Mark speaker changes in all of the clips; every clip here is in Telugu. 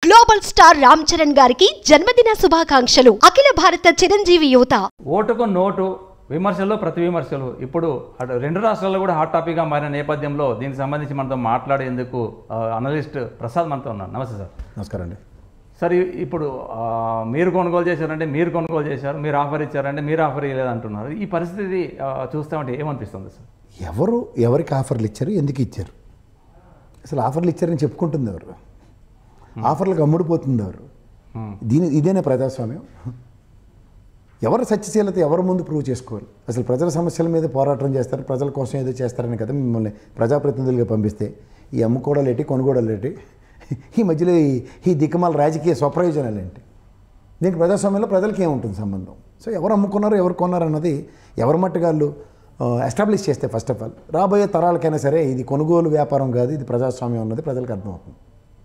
Speaker 1: గ్లోబల్ స్టార్ రామ్ చరణ్ గారికి జన్మదిన శుభాకాంక్షలు అఖిల భారత చిరంజీవి యువత
Speaker 2: ఓటుకు నోటు విమర్శలు ప్రతి విమర్శలు ఇప్పుడు అటు రెండు రాష్ట్రాల్లో కూడా హాట్ టాపిక్గా మారిన నేపథ్యంలో దీనికి సంబంధించి మనతో మాట్లాడేందుకు అనలిస్ట్ ప్రసాద్ మనతో ఉన్నారు నమస్తే సార్
Speaker 3: నమస్కారం అండి
Speaker 2: సార్ ఇ- ఇప్పుడు ఆ, మీరు కొనుగోలు చేశారంటే మీరు కొనుగోలు చేశారు మీరు ఆఫర్ ఇచ్చారంటే మీరు ఆఫర్ ఇవ్వలేదు అంటున్నారు ఈ పరిస్థితి ఆ, చూస్తామంటే ఏమనిపిస్తుంది సార్
Speaker 3: ఎవరు ఎవరికి ఆఫర్లు ఇచ్చారు ఎందుకు ఇచ్చారు అసలు ఆఫర్లు ఇచ్చారని చెప్పుకుంటుంది ఎవరు ఆఫర్లకు అమ్ముడుపోతుంది ఎవరు
Speaker 2: Hmm.
Speaker 3: దీని ఇదేనా ప్రజాస్వామ్యం ఎవరు సత్యశీలత ఎవరు ముందు ప్రూవ్ చేసుకోవాలి అసలు ప్రజల సమస్యల మీద పోరాటం చేస్తారు ప్రజల కోసం ఏదో చేస్తారని కదా మిమ్మల్ని ప్రజాప్రతినిధులుగా పంపిస్తే ఈ అమ్ముకోవడాలు ఏంటి కొనుగోడాలు ఏంటి ఈ మధ్యలో ఈ ఈ దిక్కుమాల రాజకీయ స్వప్రయోజనాలు ఏంటి దీనికి ప్రజాస్వామ్యంలో ప్రజలకి ఏముంటుంది సంబంధం సో ఎవరు అమ్ముకున్నారు ఎవరు కొన్నారు అన్నది ఎవరి మట్టుగాళ్ళు ఎస్టాబ్లిష్ చేస్తే ఫస్ట్ ఆఫ్ ఆల్ రాబోయే తరాలకైనా సరే ఇది కొనుగోలు వ్యాపారం కాదు ఇది ప్రజాస్వామ్యం అన్నది ప్రజలకు అర్థమవుతుంది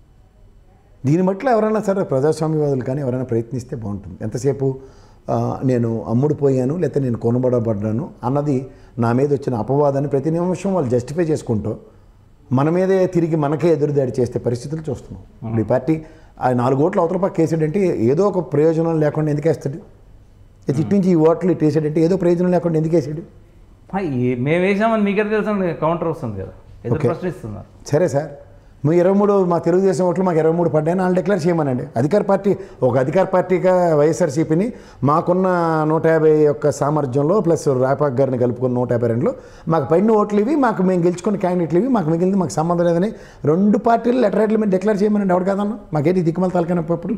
Speaker 3: దీని మట్ల ఎవరైనా సరే ప్రజాస్వామ్యవాదులు కానీ ఎవరైనా ప్రయత్నిస్తే బాగుంటుంది ఎంతసేపు ఆ, నేను అమ్ముడు పోయాను లేకపోతే నేను కొనబడబడ్డాను అన్నది నా మీద వచ్చిన అపవాదాన్ని ప్రతి నిమిషం వాళ్ళు జస్టిఫై చేసుకుంటూ మన మీదే తిరిగి మనకే ఎదురుదాడి చేస్తే పరిస్థితులు చూస్తున్నాం ఇప్పుడు ఈ పార్టీ ఆ నాలుగు ఓట్లు అవతల పక్క వేసాడంటే ఏదో ఒక ప్రయోజనం లేకుండా ఎందుకు వేస్తాడు ఇది ఇటు నుంచి ఈ ఓట్లు ఇటు వేసాడంటే ఏదో ప్రయోజనం లేకుండా ఎందుకు వేసాడు
Speaker 2: ఆ, ఈ- మేము వేసామని మీకే తెలుసు కౌంటర్ వస్తుంది కదా ఎదురు
Speaker 3: Okay.
Speaker 2: ప్రశ్నిస్తున్నారు
Speaker 3: సరే సార్ మీ ఇరవై మూడు మా తెలుగుదేశం ఓట్లు మాకు ఇరవై మూడు పడ్డాయని వాళ్ళు డిక్లేర్ చేయమనండి అధికార పార్టీ ఒక అధికార పార్టీగా వైఎస్ఆర్సీపీని మాకున్న నూట యాభై యొక్క సామర్థ్యంలో ప్లస్ రాపాక్ గారిని కలుపుకున్న నూట యాభై రెండులో మాకు పడిన ఓట్లు ఇవి మాకు మేము గెలుచుకున్న క్యాండిడేట్లు ఇవి మాకు మిగిలింది మాకు సంబంధం లేదని రెండు పార్టీలు లెటరేట్ల మీద డిక్లేర్ చేయమనండి ఎవరు కాదన్నా మాకేంటి దిక్కుమల తలకనప్పుడు ఇప్పుడు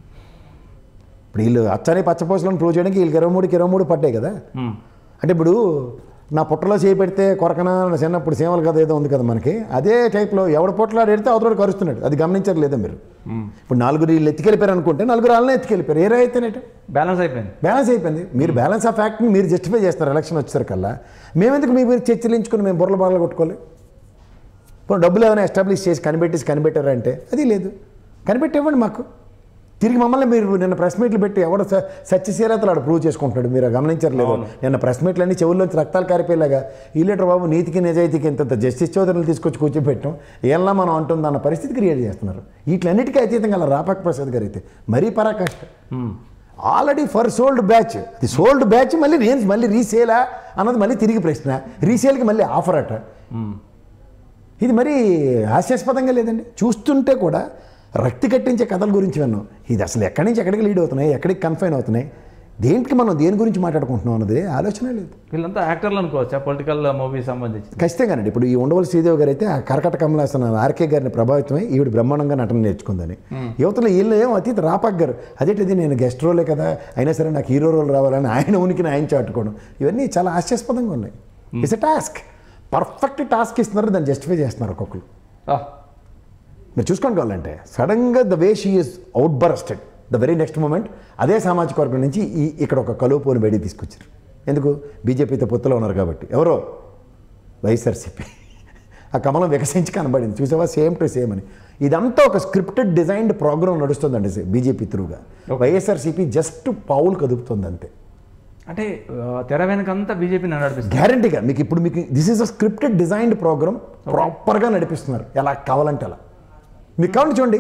Speaker 3: వీళ్ళు అచ్చని పచ్చపోసలను ప్రూవ్ చేయడానికి వీళ్ళకి ఇరవై మూడుకి ఇరవై మూడు పడ్డాయి కదా
Speaker 2: మ్మ్.
Speaker 3: అంటే ఇప్పుడు నా పుట్టలో చేయి పెడితే కొరకన నా చిన్నప్పుడు సీమల కథ ఏదో ఉంది కదా మనకి అదే టైప్లో ఎవడ పొట్టలాడు ఎడితే అవతల కరుస్తున్నాడు అది గమనించారు లేదా మీరు ఇప్పుడు నలుగురు వీళ్ళు ఎత్తుకెళ్ళిపోయారు అనుకుంటే నలుగురు వాళ్ళనే ఎత్తుకెళ్ళిపోయారు ఏ అయితేనేట
Speaker 2: బ్యాలెన్స్ అయిపోయింది
Speaker 3: బ్యాలెన్స్ అయిపోయింది మీరు బ్యాలెన్స్ ఆఫ్ ఫ్యాక్ట్ని మీరు జస్టిఫై చేస్తారు ఎలక్షన్ వచ్చేసరికల్లా మేమెందుకు మీ మీరు చర్చలించుకుని మేము బుర్రల బాగా కొట్టుకోవాలి ఇప్పుడు డబ్బులు ఏమైనా ఎస్టాబ్లిష్ చేసి కనిపెట్టేసి కనిపెట్టారంటే అది లేదు కనిపెట్టివ్వండి మాకు తిరిగి మమ్మల్ని మీరు నిన్న ప్రెస్ మీట్లు పెట్టి ఎవడ స- సత్యశీలతలు ఆడు ప్రూవ్ చేసుకుంటున్నాడు మీరు గమనించట్లేదు నిన్న ప్రెస్ మీట్లు అన్ని చెవుల్లోంచి రక్తాలు కారిపోయేలాగా ఈ లీటర్ బాబు నీతికి నిజాయితీకి ఇంత జస్టిస్ చౌదరిని తీసుకొచ్చి కూర్చోబెట్టడం ఏళ్ళ మనం అంటుంది అన్న పరిస్థితి క్రియేట్ చేస్తున్నారు వీటిలన్నిటికీ అతీతంగా అలా రాపాక ప్రసాద్ గారు అయితే మరీ పరాకాష్ట
Speaker 2: మ్మ్.
Speaker 3: ఆల్రెడీ ఫర్ సోల్డ్ బ్యాచ్ అది సోల్డ్ బ్యాచ్ మళ్ళీ నేను మళ్ళీ రీసేలా అన్నది మళ్ళీ తిరిగి ప్రశ్న రీసేల్కి మళ్ళీ ఆఫర్ అట
Speaker 2: మ్మ్.
Speaker 3: ఇది మరీ హాస్యాస్పదంగా లేదండి చూస్తుంటే కూడా రక్తి కట్టించే కథల గురించి విన్నాం ఇది అసలు ఎక్కడి నుంచి ఎక్కడికి లీడ్ అవుతున్నాయి ఎక్కడికి కన్ఫైన్ అవుతున్నాయి దేనికి మనం దేని గురించి మాట్లాడుకుంటున్నాం అన్నది ఆలోచన లేదు
Speaker 2: వీళ్ళంతా యాక్టర్లు అనుకోవచ్చా పొలిటికల్ మూవీ సంబంధించి
Speaker 3: ఖచ్చితంగానండి ఇప్పుడు ఈ ఉండవల్లి శ్రీదేవి గారు అయితే ఆ కరకట కమలాసన ఆర్కే గారిని ప్రభావితమై ఈవిడ బ్రహ్మాండంగా నటన నేర్చుకుందని యువతలో వీళ్ళు ఏం అతీత రాపాక్ గారు అదేంటిది నేను గెస్ట్ రోలే కదా అయినా సరే నాకు హీరో రోల్ రావాలని ఆయన ఉనికిని ఆయన చాటుకోవడం ఇవన్నీ చాలా హాస్యాస్పదంగా ఉన్నాయి it's a task perfect task ఇస్తున్నారు దాన్ని జస్టిఫై చేస్తున్నారు ఒక్కొక్కరు
Speaker 2: ఆ,
Speaker 3: మీరు చూసుకోండి కావాలంటే సడన్గా the way she is out bursted the very next moment అదే సామాజిక వర్గం నుంచి ఈ ఇక్కడ ఒక కలుపుని బయటికి తీసుకొచ్చారు ఎందుకు బీజేపీతో పొత్తులో ఉన్నారు కాబట్టి ఎవరో వైఎస్ఆర్సీపీ ఆ కమలం వికసించి కనబడింది చూసావా సేమ్ టు సేమ్ అని ఇదంతా ఒక స్క్రిప్టెడ్ డిజైన్డ్ ప్రోగ్రామ్ నడుస్తుందండి బీజేపీ త్రూగా వైఎస్ఆర్సీపీ జస్ట్ పావులు కదుపుతుంది అంతే
Speaker 2: అంటే ఆ, తెర వెనకంతా బీజేపీ నడిపిస్తుంది
Speaker 3: గ్యారంటీగా మీకు ఇప్పుడు మీకు this is a scripted designed program ప్రాపర్గా నడిపిస్తున్నారు ఎలా కావాలంటే అలా మీకు కావాలంటే చూడండి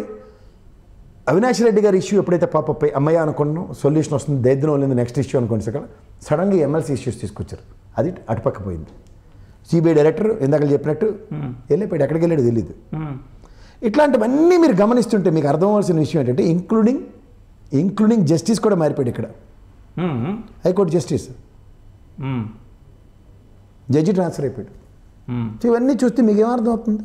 Speaker 3: అవినాష్ రెడ్డి గారి ఇష్యూ ఎప్పుడైతే పాప అమ్మాయి అనుకున్నాం సొల్యూషన్ వస్తుంది దరిద్రం వెళ్ళింది నెక్స్ట్ ఇష్యూ అనుకోండి సార్ సడన్గా ఎమ్మెల్సీ ఇష్యూస్ తీసుకొచ్చారు అది అటుపక్క పోయింది సిబిఐ డైరెక్టర్ ఇందాక చెప్పినట్టు వెళ్ళిపోయాడు ఎక్కడికి వెళ్ళాడు తెలియదు
Speaker 2: మ్మ్.
Speaker 3: ఇట్లాంటివన్నీ మీరు గమనిస్తుంటే మీకు అర్థం అవ్వాల్సిన విషయం ఏంటంటే ఇంక్లూడింగ్ ఇంక్లూడింగ్ జస్టిస్ కూడా మారిపోయాడు ఇక్కడ
Speaker 2: మ్మ్.
Speaker 3: హైకోర్టు జస్టిస్
Speaker 2: మ్మ్.
Speaker 3: జడ్జి ట్రాన్స్ఫర్ అయిపోయాడు
Speaker 2: మ్మ్.
Speaker 3: సో ఇవన్నీ చూస్తే మీకు ఏమర్థం అవుతుంది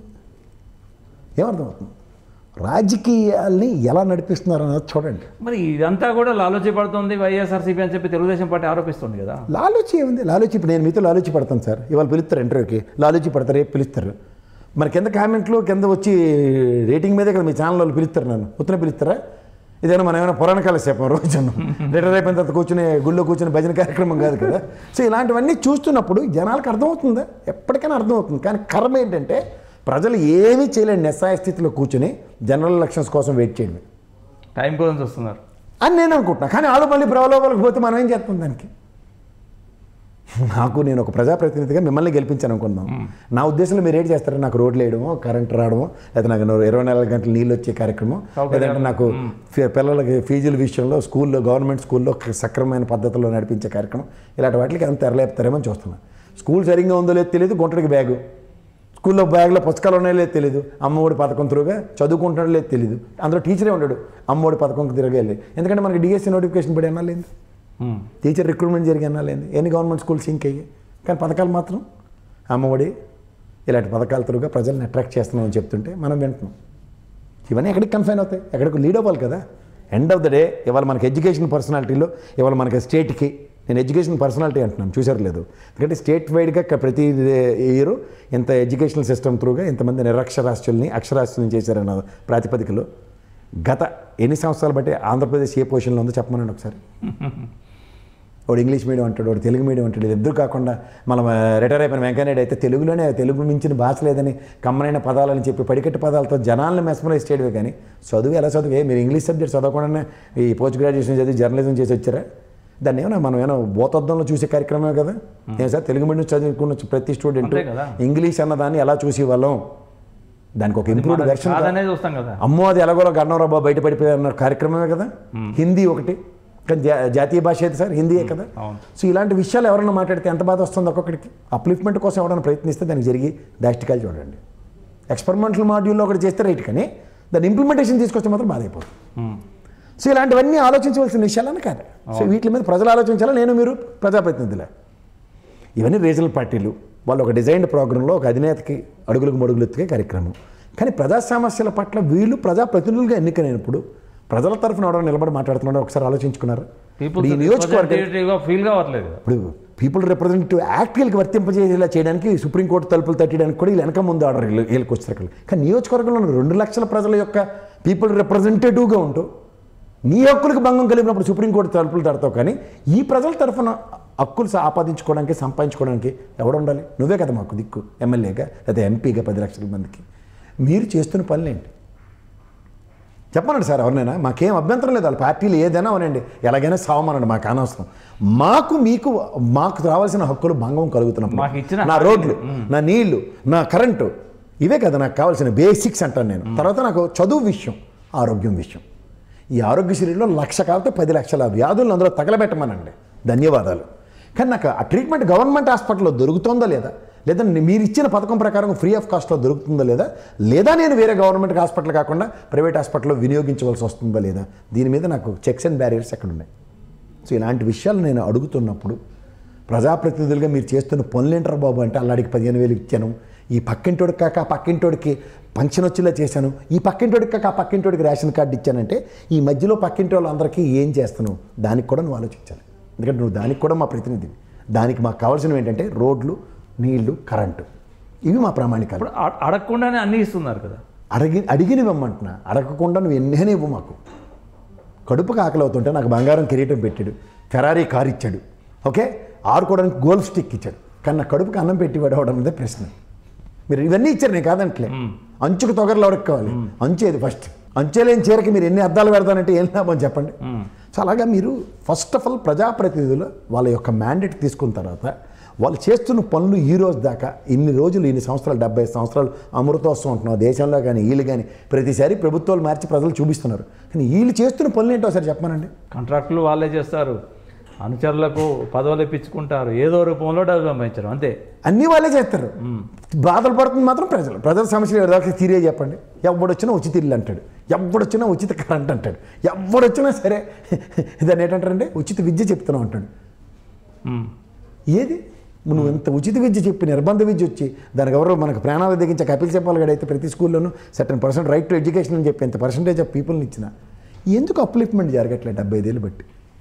Speaker 3: ఏమర్థం అవుతుంది రాజకీయాల్ని ఎలా నడిపిస్తున్నారు అన్నది చూడండి
Speaker 2: మరి ఇదంతా కూడా లాలోచి పడుతుంది వైఎస్ఆర్సీపీ అని చెప్పి తెలుగుదేశం పార్టీ ఆరోపిస్తుంది కదా
Speaker 3: లాలూచి ఏముంది లాలూచి ఇప్పుడు నేను మీతో లాలూచి పడతాను సార్ ఇవాళ పిలుస్తారు ఇంటర్వ్యూకి లాలూచి పడతారు రేపు పిలుస్తారు మరి కింద కామెంట్లు కింద వచ్చి రేటింగ్ మీదే కదా మీ ఛానల్ వాళ్ళు పిలుస్తారు నన్ను ఉత్తనే పిలుస్తారా ఇదేనా మనం ఏమైనా పురాణ కాల చెప్పాం రోజు రిటైర్ అయిపోయిన తర్వాత కూర్చుని గుళ్ళో కూర్చుని భజన కార్యక్రమం కాదు కదా సో ఇలాంటివన్నీ చూస్తున్నప్పుడు జనాలకు అర్థమవుతుందా ఎప్పటికైనా అర్థమవుతుంది కానీ కర్మ ఏంటంటే ప్రజలు ఏమీ చేయలేని నిస్సాయ స్థితిలో కూర్చుని జనరల్ ఎలక్షన్స్ కోసం వెయిట్ చేయండి
Speaker 2: టైం కోసం చూస్తున్నారు
Speaker 3: అని నేను అనుకుంటున్నా కానీ వాళ్ళు మళ్ళీ ప్రలోభాలకు పోతే మనం ఏం చేస్తాం దానికి నాకు నేను ఒక ప్రజాప్రతినిధిగా మిమ్మల్ని గెలిపించాను అనుకుందాం నా ఉద్దేశంలో మీరు ఏం చేస్తారు నాకు రోడ్లు వేయడమో కరెంట్ రావడమో లేదా నాకు ఇరవై నాలుగు గంటలు నీళ్ళు వచ్చే కార్యక్రమం లేదంటే నాకు ఫీ- పిల్లలకి ఫీజుల విషయంలో స్కూల్లో గవర్నమెంట్ స్కూల్లో సక్రమమైన పద్ధతిలో నడిపించే కార్యక్రమం ఇలాంటి వాటికి ఎంత తెరలేపుతారేమో చూస్తున్నాను స్కూల్ సరిగ్గా ఉందో లేదో తెలియదు గుంటడికి బ్యాగు స్కూల్లో బ్యాగ్లో పుస్తకాలు ఉన్నాయో లేదో తెలియదు అమ్మఒడి పథకం త్రూగా చదువుకుంటాడో లేదో తెలియదు అందులో టీచరే ఉండడు అమ్మఒడి పథకంకి తిరగలేదు ఎందుకంటే మనకి డిఎస్సీ నోటిఫికేషన్ పడి అన్నాలేదు
Speaker 2: ఉమ్.
Speaker 3: టీచర్ రిక్రూట్మెంట్ జరిగి అన్నాలేదు ఎన్ని గవర్నమెంట్ స్కూల్స్ సింక్ అయ్యాయి కానీ పథకాలు మాత్రం అమ్మఒడి ఇలాంటి పథకాల త్రూగా ప్రజల్ని అట్రాక్ట్ చేస్తున్నామని చెప్తుంటే మనం వింటున్నాం ఇవన్నీ ఎక్కడికి కన్ఫైన్ అవుతాయి ఎక్కడికి లీడ్ అవ్వాలి కదా ఎండ్ ఆఫ్ ద డే ఇవాళ మనకి ఎడ్యుకేషన్ పర్సనాలిటీలో ఇవాళ మనకి స్టేట్కి నేను ఎడ్యుకేషన్ పర్సనాలిటీ అంటున్నాను చూసారు లేదు ఎందుకంటే స్టేట్ వైడ్గా క- ప్రతి ఇయర్ ఇంత ఎడ్యుకేషనల్ సిస్టమ్ త్రూగా ఇంతమంది నిరక్షరాస్యుల్ని అక్షరాస్యుల్ని చేశారన్న ప్రాతిపదికలో గత ఎన్ని సంవత్సరాలు బట్టి ఆంధ్రప్రదేశ్ ఏ పొజిషన్లో ఉందో చెప్పమనండి ఒకసారి వాడు ఇంగ్లీష్ మీడియం అంటాడు వాడు తెలుగు మీడియం అంటాడు ఇద్దరు కాకుండా మనం రిటైర్ అయిపోయిన వెంకయ్యనాయుడు అయితే తెలుగులోనే తెలుగు మించిన భాష లేదని కమ్మనైన పదాలని చెప్పి పడికట్టు పదాలతో జనాలను మెస్మరైజ్ చేయడమే కానీ చదువు ఎలా చదివే మీరు ఇంగ్లీష్ సబ్జెక్ట్ చదవకుండానే ఈ పోస్ట్ గ్రాడ్యుయేషన్ చదివి జర్నలిజం చేసి వచ్చారా దాన్ని ఏమన్నా మనం ఏమో భూతద్దంలో చూసే కార్యక్రమమే కదా ఏం సార్ తెలుగు మీడియం చదువుకున్న ప్రతి స్టూడెంట్
Speaker 2: అంతే కదా.
Speaker 3: ఇంగ్లీష్ అన్నదాన్ని ఎలా చూసేవాళ్ళం దానికి ఒక ఇంప్రూవ్డ్
Speaker 2: మనం
Speaker 3: వెర్షన్
Speaker 2: కాదనే చూస్తాం కదా
Speaker 3: అమ్మో అది ఎలాగోలా గన్నవరావు బాబు బయట పడిపోయారన్న కార్యక్రమమే కదా హిందీ ఒకటి కానీ జా- జాతీయ భాష అయితే సార్ హిందీయే కదా
Speaker 2: అవును.
Speaker 3: సో ఇలాంటి విషయాలు ఎవరైనా మాట్లాడితే ఎంత బాధ వస్తుంది ఒక్కొక్కడికి అప్లిఫ్ట్మెంట్ కోసం ఎవరైనా ప్రయత్నిస్తే దానికి జరిగి దాష్టికాలు చూడండి ఎక్స్పెరిమెంటల్ మాడ్యూల్లో ఒకటి చేస్తే రైట్ కానీ దాని ఇంప్లిమెంటేషన్ తీసుకొస్తే మాత్రం బాధ అయిపోతుంది
Speaker 2: ఉమ్.
Speaker 3: సో ఇలాంటివన్నీ ఆలోచించవలసిన విషయాలని కాదు సో వీటి మీద ప్రజలు ఆలోచించాలా నేను మీరు ప్రజాప్రతినిధులే ఇవన్నీ రీజనల్ పార్టీలు వాళ్ళు ఒక డిజైన్డ్ ప్రోగ్రాంలో ఒక అధినేతకి అడుగులకు మడుగులు ఎత్తుకే కార్యక్రమం కానీ ప్రజా సమస్యల పట్ల వీళ్ళు ప్రజాప్రతినిధులుగా ఎన్నికైనప్పుడు ప్రజల తరఫున ఎవరైనా నిలబడి మాట్లాడుతున్నారో ఒకసారి ఆలోచించుకున్నారు
Speaker 2: పీపుల్
Speaker 3: ఇప్పుడు ఈ నియోజకవర్గం
Speaker 2: రిప్రజెంటేటివ్గా ఫీల్ కావట్లేదు కదా
Speaker 3: ఇప్పుడు పీపుల్ రిప్రజెంటేటివ్ యాక్ట్ వీళ్ళకి వర్తింపజేసేలా చేయడానికి సుప్రీంకోర్టు తలుపులు తట్టడానికి కూడా వీళ్ళు వెనక ముందు ఆర్డర్ వీళ్ళు వీళ్ళకి వచ్చారు కానీ నియోజకవర్గంలో ఉన్న రెండు లక్షల ప్రజల యొక్క పీపుల్ రిప్రజెంటేటివ్గా ఉంటూ నీ హక్కులకు భంగం కలిగినప్పుడు సుప్రీంకోర్టు తలుపులు తడతావు కానీ ఈ ప్రజల తరఫున హక్కులు సా- ఆపాదించుకోవడానికి సంపాదించుకోవడానికి ఎవడు ఉండాలి నువ్వే కదా మాకు దిక్కు ఎమ్మెల్యేగా లేదా ఎంపీగా పది లక్షల మందికి మీరు చేస్తున్న పనులేంటి చెప్పనండి సార్ ఎవరినైనా మాకేం అభ్యంతరం లేదు వాళ్ళ పార్టీలు ఏదైనా అవనండి ఎలాగైనా సావమనండి మాకు అనవసరం మాకు మీకు మాకు రావాల్సిన హక్కులు భంగం కలుగుతున్నప్పుడు
Speaker 2: మాకు ఇచ్చిన
Speaker 3: నా రోడ్లు నా నీళ్లు నా కరెంటు ఇవే కదా నాకు కావాల్సిన బేసిక్స్ అంటాను నేను తర్వాత నాకు చదువు విషయం ఆరోగ్యం విషయం ఈ ఆరోగ్యశ్రీలో లక్ష కాకపోతే పది లక్షల వ్యాధులను అందులో తగలబెట్టమనండి ధన్యవాదాలు కానీ నాకు ఆ ట్రీట్మెంట్ గవర్నమెంట్ హాస్పిటల్లో దొరుకుతుందా లేదా లేదా మీరు ఇచ్చిన పథకం ప్రకారం ఫ్రీ ఆఫ్ కాస్ట్లో దొరుకుతుందా లేదా లేదా నేను వేరే గవర్నమెంట్ హాస్పిటల్ కాకుండా ప్రైవేట్ హాస్పిటల్లో వినియోగించవలసి వస్తుందా లేదా దీని మీద నాకు చెక్స్ అండ్ బ్యారియర్స్ ఎక్కడ ఉన్నాయి సో ఇలాంటి విషయాలు నేను అడుగుతున్నప్పుడు ప్రజాప్రతినిధులుగా మీరు చేస్తున్న పనులేంటారు బాబు అంటే అల్లాడికి పదిహేను వేలు ఇచ్చాను ఈ పక్కింటోడికి కాక ఆ పక్కింటోడికి పంక్షన్ వచ్చేలా చేశాను ఈ పక్కింటోడికి కాక ఆ పక్కింటోడికి రేషన్ కార్డు ఇచ్చానంటే ఈ మధ్యలో పక్కింటి వాళ్ళందరికీ ఏం చేస్తున్నావు దానికి కూడా నువ్వు ఆలోచించాలి ఎందుకంటే నువ్వు దానికి కూడా మా ప్రతినిధివి దానికి మాకు కావాల్సినవి ఏంటంటే రోడ్లు నీళ్లు కరెంటు ఇవి మా ప్రామాణికాలు
Speaker 2: ఇప్పుడు అ- అడగకుండానే అన్నీ ఇస్తున్నారు కదా
Speaker 3: అడిగి అడిగినవమ్మంటున్నా అడగకుండా నువ్వు ఎన్నైనా ఇవ్వు మాకు కడుపుకి ఆకలి అవుతుంటే నాకు బంగారం కిరీటం పెట్టాడు ఫెరారీ కార్ ఇచ్చాడు ఓకే ఆడుకోవడానికి గోల్ఫ్ స్టిక్ ఇచ్చాడు కానీ నా కడుపుకి అన్నం పెట్టి పడవడం అనేది ప్రశ్న మీరు ఇవన్నీ ఇచ్చారు నేను కాదంటలే అంచుకు తొగరలు ఎవరికి కావాలి అంచేది ఫస్ట్ అంచేలేని చీరకి మీరు ఎన్ని అద్దాలు పెడతానంటే ఏం లాభం చెప్పండి సో అలాగా మీరు ఫస్ట్ ఆఫ్ ఆల్ ప్రజాప్రతినిధులు వాళ్ళ యొక్క మ్యాండేట్ తీసుకున్న తర్వాత వాళ్ళు చేస్తున్న పనులు ఈ రోజు దాకా ఇన్ని రోజులు ఇన్ని సంవత్సరాలు డెబ్బై సంవత్సరాలు అమృతోత్సవం ఉంటున్నాం దేశంలో కానీ వీళ్ళు కానీ ప్రతిసారి ప్రభుత్వాలు మార్చి ప్రజలు చూపిస్తున్నారు కానీ వీళ్ళు చేస్తున్న పనులు ఏంటో ఒకసారి చెప్పమనండి
Speaker 2: కాంట్రాక్టులు వాళ్ళే చేస్తారు అనుచరులకు పదవులు ఇప్పించుకుంటారు ఏదో రూపంలో డబ్బు సంపాదించరు అంతే
Speaker 3: అన్నీ వాళ్ళే చేస్తారు బాధలు పడుతుంది మాత్రం ప్రజలు ప్రజల సమస్యలు ఎవరికి తీరే చెప్పండి ఎవడొచ్చినా ఉచిత ఇల్లు అంటాడు ఎవడొచ్చినా ఉచిత కరెంట్ అంటాడు ఎవడొచ్చినా సరే దాన్ని ఏంటంటారంటే ఉచిత విద్య చెప్తున్నావు అంటాడు
Speaker 2: ఉమ్.
Speaker 3: ఏది నువ్వు ఇంత ఉచిత విద్య చెప్పి నిర్బంధ విద్య వచ్చి దానికి ఎవరో మనకు ప్రాణాలు దిగించే కపిల్ చెప్పాలి గడైతే ప్రతి స్కూల్లోనూ certain percent right to education అని చెప్పి ఎంత పర్సెంటేజ్ ఆఫ్ పీపుల్ని ఇచ్చిన ఎందుకు అప్లిఫ్ట్మెంట్ జరగట్లేదు డెబ్బై ఐదేళ్ళు బట్టి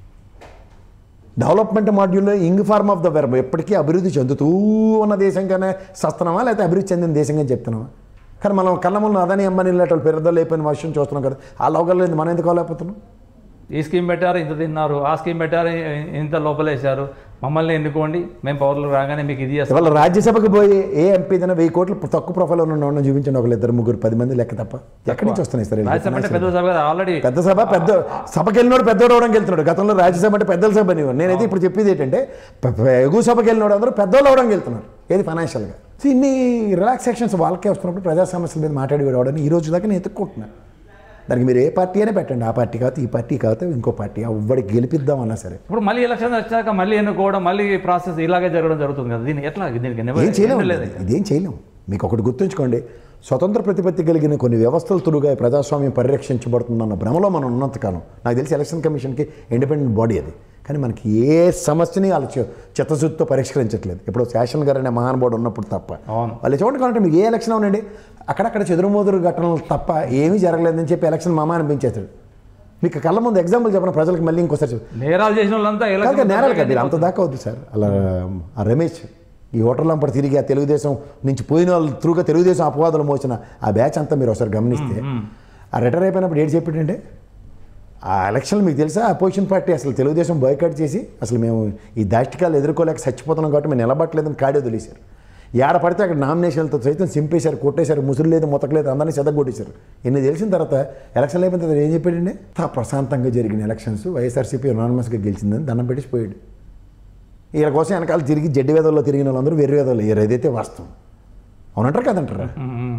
Speaker 3: డెవలప్మెంట్ మాడ్యూల్లో ing form of the verb ఎప్పటికీ అభివృద్ధి చెందుతూ ఉన్న దేశంగానే సస్తున్నామా లేకపోతే అభివృద్ధి చెందిన దేశంగా చెప్తున్నామా కానీ మనం కళ్ళ ముందు అదని అమ్మని ఇలాంటి పెద్దలు అయిపోయిన విషయం చూస్తున్నాం కదా ఆ లోకల్ మనం ఎందుకు అవ్వలేకపోతున్నాం
Speaker 2: ఈ స్కీమ్ పెట్టారు ఇంత తిన్నారు ఆ స్కీమ్ పెట్టారు ఇ- ఇంత లోపలేశారు మమ్మల్ని ఎన్నుకోండి మేము పౌరులు రాగానే మీకు ఇది చేస్తాం
Speaker 3: ఇవాళ రాజ్యసభకు పోయి ఏ ఎంపీ ఏదైనా వెయ్యి కోట్లు తక్కువ ప్రొఫైల్ ఉన్న ఉన్న చూపించండి ఒకళ్ళు ఇద్దరు ముగ్గురు పది మంది లెక్క తప్ప ఎక్కడి నుంచి వస్తున్నాయి సార్
Speaker 2: రాజ్యసభ అంటే పెద్ద సభ కదా ఆల్రెడీ
Speaker 3: పెద్ద సభ పెద్ద సభకి వెళ్ళినోడు పెద్దోడు అవడానికి వెళ్తున్నాడు గతంలో రాజ్యసభ అంటే పెద్దల సభ అనేవారు నేనైతే ఇప్పుడు చెప్పేది ఏంటంటే పె- పె- ఎగువ సభకి వెళ్ళినోడు అందరూ పెద్దోళ్ళు అవడానికి వెళ్తున్నారు ఏది ఫైనాన్షియల్గా సో ఇన్ని రిలాక్సేషన్స్ వాళ్ళకే వస్తున్నప్పుడు ప్రజా సమస్యల మీద మాట్లాడి వాడని ఈ రోజు దాకా నేను ఎత్తుక్కుంటున్నాను దానికి మీరు ఏ పార్టీ అయినా పెట్టండి ఆ పార్టీ కాకపోతే ఈ పార్టీ కాకపోతే ఇంకో పార్టీ ఎవ్వడికి గెలిపిద్దామన్నా సరే
Speaker 2: ఇప్పుడు మళ్ళీ ఎలక్షన్ వచ్చాక మళ్ళీ ఎన్నుకోవడం మళ్ళీ ప్రాసెస్ ఇలాగే జరగడం జరుగుతుంది కదా దీన్ని ఎట్లా దీనికి never-
Speaker 3: ఏం చేయలేము
Speaker 2: ఏం లేదు
Speaker 3: ఇదేం చేయలేము మీకు ఒకటి గుర్తుంచుకోండి స్వతంత్ర ప్రతిపత్తి కలిగిన కొన్ని వ్యవస్థలు తురుగా ఈ ప్రజాస్వామ్యం పరిరక్షించబడుతుందన్న భ్రమలో మనం ఉన్నంతకాలం నాకు తెలిసి ఎలక్షన్ కమిషన్కి ఇండిపెండెంట్ బాడీ అది కానీ మనకి ఏ సమస్యని వాళ్ళు చి- చిత్తశుద్ధితో పరిష్కరించట్లేదు ఇప్పుడు శాసన్ గారు అనే మహానుభావుడు ఉన్నప్పుడు తప్ప
Speaker 2: అవును.
Speaker 3: వాళ్ళు చూడండి కావాలంటే మీకు ఏ ఎలక్షన్ అవునండి అక్కడక్కడ చెదురుమోదురు ఘటనలు తప్ప ఏమీ జరగలేదని చెప్పి ఎలక్షన్ మామ అనిపించేస్తాడు మీకు కళ్ళ ముందు ఎగ్జాంపుల్ చెప్పిన ప్రజలకు మళ్ళీ ఇంకోసారి చెప్పు.
Speaker 2: నేరాలు చేసిన వాళ్ళంతా
Speaker 3: కాదు
Speaker 2: ఎలక్షన్
Speaker 3: నేరాలు కాదు మీరు అంత దాకా వద్దు సార్ అలా ఆ రమేష్ ఈ ఓటర్లు అంపటి తిరిగి ఆ తెలుగుదేశం నుంచి పోయిన వాళ్ళు త్రూగా తెలుగుదేశం అపవాదులు మోసిన ఆ బ్యాచ్ అంతా మీరు ఒకసారి గమనిస్తే ఆ రిటైర్ అయిపోయినప్పుడు ఏంటి చెప్పాడంటే ఆ ఎలక్షన్ మీకు తెలుసా అపోజిషన్ పార్టీ అసలు తెలుగుదేశం బాయ్కాట్ చేసి అసలు మేము ఈ దాష్టికాలు ఎదుర్కోలేక చచ్చిపోతున్నాం కాబట్టి మేము నిలబట్టలేదని కాడే వదిలేశారు ఏడ పడితే అక్కడ నామినేషన్లతో సైతం సింపేశారు కొట్టేశారు ముసురు లేదు ముతకలేదు అందరినీ చెదగొట్టేశారు ఇన్ని తెలిసిన తర్వాత ఎలక్షన్ అయిపోయిన తర్వాత ఏం చెప్పాడండి తా ప్రశాంతంగా జరిగిన ఎలక్షన్స్ వైఎస్ఆర్సీపీ అనానమస్గా గెలిచిందని దండం పెట్టేసి పోయాడు వీళ్ళ కోసం వెనకాల తిరిగి జడ్డి వేదల్లో తిరిగిన వాళ్ళందరూ వెర్రి వేదల్లో అయ్యారు ఏదైతే వాస్తవం అవునంటారు కదంటారా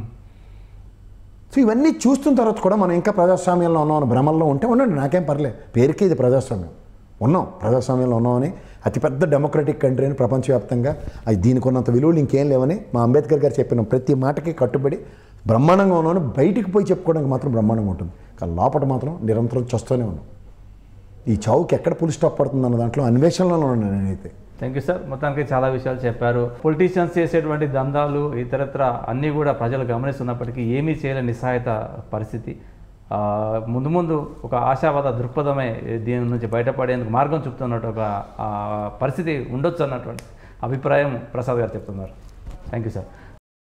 Speaker 3: సో ఇవన్నీ చూస్తున్న తర్వాత కూడా మనం ఇంకా ప్రజాస్వామ్యంలో ఉన్నాం అని భ్రమల్లో ఉంటే ఉండండి నాకేం పర్లే పేరుకే ఇది ప్రజాస్వామ్యం ఉన్నాం ప్రజాస్వామ్యంలో ఉన్నామని అతిపెద్ద డెమోక్రటిక్ కంట్రీ అని ప్రపంచవ్యాప్తంగా అది దీనికి ఉన్నంత విలువలు ఇంకేం లేవని మా అంబేద్కర్ గారు చెప్పిన ప్రతి మాటకి కట్టుబడి బ్రహ్మాండంగా ఉన్నామని బయటికి పోయి చెప్పుకోవడానికి మాత్రం బ్రహ్మాండంగా ఉంటుంది కానీ లోపల మాత్రం నిరంతరం చస్తూనే ఉన్నాం ఈ చావుకి ఎక్కడ పులి స్టాప్ పడుతుంది అన్న దాంట్లో అన్వేషణలో ఉన్నాను నేనైతే
Speaker 2: థ్యాంక్ యూ సార్ మొత్తానికి చాలా విషయాలు చెప్పారు పొలిటీషియన్స్ చేసేటువంటి దందాలు ఇతరత్ర అన్నీ కూడా ప్రజలు గమనిస్తున్నప్పటికీ ఏమీ చేయలేని నిస్సహాయత పరిస్థితి ఆ, ముందు ముందు ఒక ఆశావాద దృక్పథమే దీని నుంచి బయటపడేందుకు మార్గం చూపుతున్నట్టు ఒక ఆ, పరిస్థితి ఉండొచ్చు అన్నటువంటి అభిప్రాయం ప్రసాద్ గారు చెప్తున్నారు థ్యాంక్ యూ సార్